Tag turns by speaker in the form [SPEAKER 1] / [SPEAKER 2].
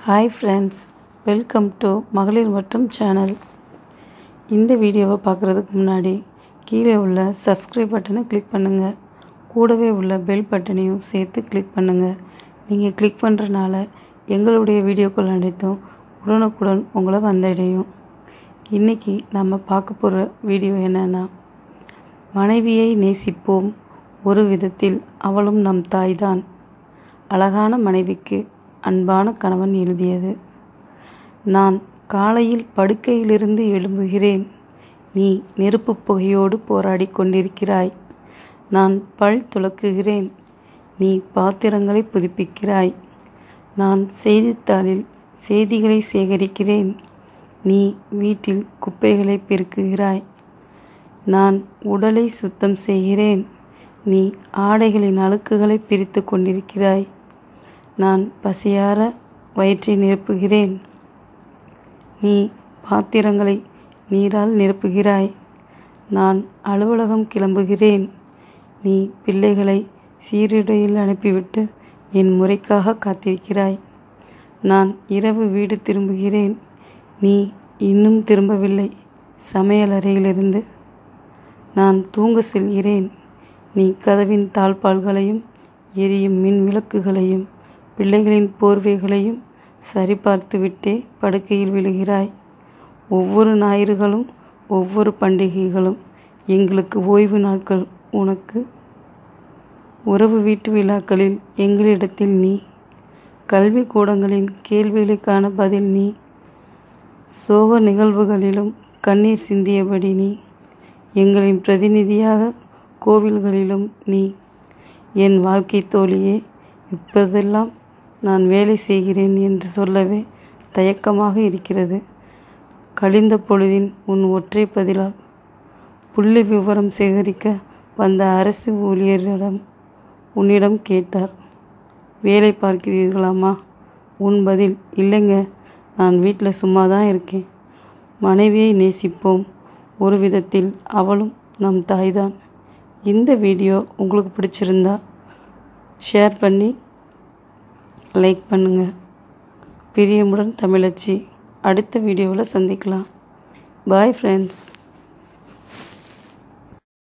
[SPEAKER 1] hi friends welcome to மகளிர் மற்றும் channel இந்த வீடியோவை பார்க்குறதுக்கு முன்னாடி கீழே உள்ள சப்ஸ்கிரைப் பட்டனை கிளிக் பண்ணுங்கள் கூடவே உள்ள பெல் பட்டனையும் சேர்த்து கிளிக் பண்ணுங்கள் நீங்கள் கிளிக் பண்ணுறனால எங்களுடைய வீடியோக்கள் அனைத்தும் உடனுக்குடன் உங்களை வந்தடையும் இன்றைக்கி நம்ம பார்க்க போகிற வீடியோ என்னென்னா மனைவியை நேசிப்போம் ஒரு விதத்தில் அவளும் நம் தாய்தான் அழகான மனைவிக்கு அன்பான கணவன் எழுதியது நான் காலையில் படுக்கையிலிருந்து எழும்புகிறேன் நீ நெருப்புப் புகையோடு போராடி கொண்டிருக்கிறாய் நான் பல் துலக்குகிறேன் நீ பாத்திரங்களை புதுப்பிக்கிறாய் நான் செய்தித்தாளில் செய்திகளை சேகரிக்கிறேன் நீ வீட்டில் குப்பைகளை பெருக்குகிறாய் நான் உடலை சுத்தம் செய்கிறேன் நீ ஆடைகளின் அழுக்குகளை பிரித்து கொண்டிருக்கிறாய் நான் பசியார வயிற்றை நிரப்புகிறேன் நீ பாத்திரங்களை நீரால் நிரப்புகிறாய் நான் அலுவலகம் கிளம்புகிறேன் நீ பிள்ளைகளை சீருடையில் அனுப்பிவிட்டு என் முறைக்காக காத்திருக்கிறாய் நான் இரவு வீடு திரும்புகிறேன் நீ இன்னும் திரும்பவில்லை சமையலறையிலிருந்து நான் தூங்க செல்கிறேன் நீ கதவின் தாழ்பால்களையும் எரியும் மின் விளக்குகளையும் பிள்ளைகளின் போர்வைகளையும் சரிபார்த்துவிட்டே படுக்கையில் விழுகிறாய் ஒவ்வொரு ஞாயிறுகளும் ஒவ்வொரு பண்டிகைகளும் எங்களுக்கு ஓய்வு நாட்கள் உனக்கு உறவு வீட்டு விழாக்களில் எங்களிடத்தில் நீ கல்வி கூடங்களின் கேள்விகளுக்கான பதில் நீ சோக நிகழ்வுகளிலும் கண்ணீர் சிந்தியபடி நீ எங்களின் பிரதிநிதியாக கோவில்களிலும் நீ என் வாழ்க்கை தோழியே இப்போதெல்லாம் நான் வேலை செய்கிறேன் என்று சொல்லவே தயக்கமாக இருக்கிறது கழிந்த பொழுதின் உன் ஒற்றை பதிலால் புள்ளி விவரம் சேகரிக்க வந்த அரசு ஊழியரிடம் உன்னிடம் கேட்டார் வேலை பார்க்கிறீர்களாமா உன் பதில் இல்லைங்க நான் வீட்டில் சும்மா தான் இருக்கேன் மனைவியை நேசிப்போம் ஒரு விதத்தில் அவளும் நம் தாய்தான் இந்த வீடியோ உங்களுக்கு பிடிச்சிருந்தா ஷேர் பண்ணி லைக் பண்ணுங்கள் பிரியமுடன் தமிழச்சி அடுத்த வீடியோவில் சந்திக்கலாம் பாய் ஃப்ரெண்ட்ஸ்